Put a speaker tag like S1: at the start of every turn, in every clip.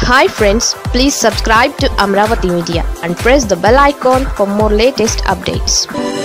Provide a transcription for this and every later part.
S1: hi friends please subscribe to Amaravati media and press the bell icon for more latest updates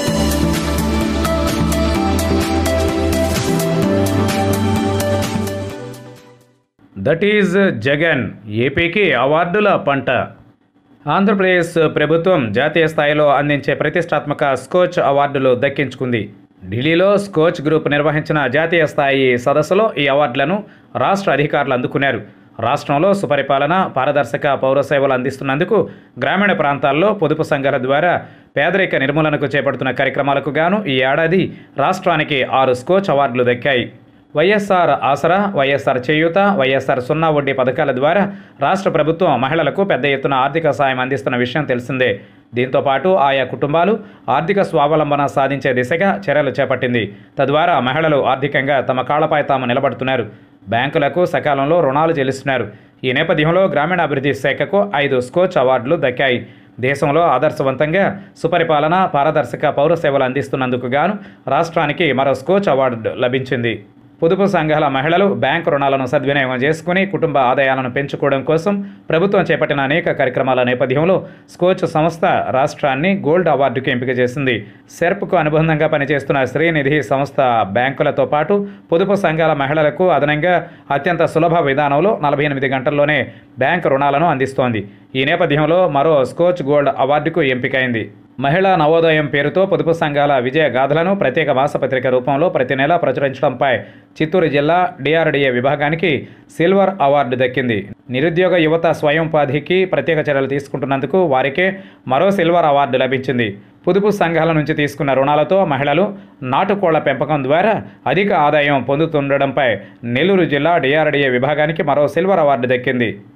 S2: that is Jagan ఏపీకి అవార్డుల పంట ఆంధ్రప్రదేశ్ ప్రభుత్వం జాతీయ స్థాయిలో అందించే ప్రతిష్టాత్మక స్కోచ్ అవార్డులు దక్కించుకుంది ఢిల్లీలో స్కోచ్ గ్రూప్ నిర్వహించిన జాతీయ స్థాయి సదస్సులో ఈ అవార్డులను రాష్ట్ర అధికారులు అందుకున్నారు రాష్ట్రంలో సుపరిపాలన పారదర్శక పౌర సేవలు అందిస్తున్నందుకు గ్రామీణ ప్రాంతాల్లో పొదుపు సంఘాల ద్వారా పేదరిక నిర్మూలనకు చేపడుతున్న కార్యక్రమాలకు గాను ఈ ఏడాది రాష్ట్రానికి ఆరు స్కోచ్ అవార్డులు దక్కాయి వైఎస్ఆర్ ఆసరా వైఎస్ఆర్ చేయూత వైఎస్ఆర్ సున్నా వడ్డీ పథకాల ద్వారా రాష్ట్ర ప్రభుత్వం మహిళలకు పెద్ద ఎత్తున ఆర్థిక సాయం అందిస్తున్న విషయం తెలిసిందే దీంతో పాటు ఆయా కుటుంబాలు ఆర్థిక స్వావలంబన సాధించే దిశగా చర్యలు చేపట్టింది తద్వారా మహిళలు ఆర్థికంగా తమ కాళ్లపై తాము నిలబడుతున్నారు బ్యాంకులకు సకాలంలో రుణాలు చెల్లిస్తున్నారు ఈ నేపథ్యంలో గ్రామీణాభివృద్ధి శాఖకు ఐదు స్కోచ్ అవార్డులు దక్కాయి దేశంలో ఆదర్శవంతంగా సుపరిపాలన పారదర్శక పౌర సేవలు అందిస్తున్నందుకు గాను రాష్ట్రానికి మరో స్కోచ్ అవార్డు లభించింది పొదుపు సంఘాల మహిళలు బ్యాంకు రుణాలను సద్వినియోగం చేసుకుని కుటుంబ ఆదాయాలను పెంచుకోవడం కోసం ప్రభుత్వం చేపట్టిన అనేక కార్యక్రమాల నేపథ్యంలో స్కోచ్ సంస్థ రాష్ట్రాన్ని గోల్డ్ అవార్డుకి ఎంపిక చేసింది సెర్ప్కు అనుబంధంగా పనిచేస్తున్న శ్రీనిధి సంస్థ బ్యాంకులతో పాటు పొదుపు సంఘాల మహిళలకు అదనంగా అత్యంత సులభ విధానంలో నలభై ఎనిమిది గంటల్లోనే బ్యాంకు రుణాలను అందిస్తోంది ఈ నేపథ్యంలో మరో స్కోచ్ గోల్డ్ అవార్డుకు ఎంపికైంది మహిళా నవోదయం పేరుతో పొదుపు సంఘాల విజయ గాథలను ప్రత్యేక మాసపత్రిక రూపంలో ప్రతి నెలా ప్రచురించడంపై చిత్తూరు జిల్లా డిఆర్డీఏ విభాగానికి సిల్వర్ అవార్డు దక్కింది నిరుద్యోగ యువత స్వయం ఉపాధికి ప్రత్యేక చర్యలు తీసుకుంటున్నందుకు వారికే మరో సిల్వర్ అవార్డు లభించింది పొదుపు సంఘాల నుంచి తీసుకున్న రుణాలతో మహిళలు నాటుకోళ్ల పెంపకం ద్వారా అధిక ఆదాయం పొందుతుండడంపై నెల్లూరు జిల్లా డిఆర్డీఏ విభాగానికి మరో సిల్వర్ అవార్డు దక్కింది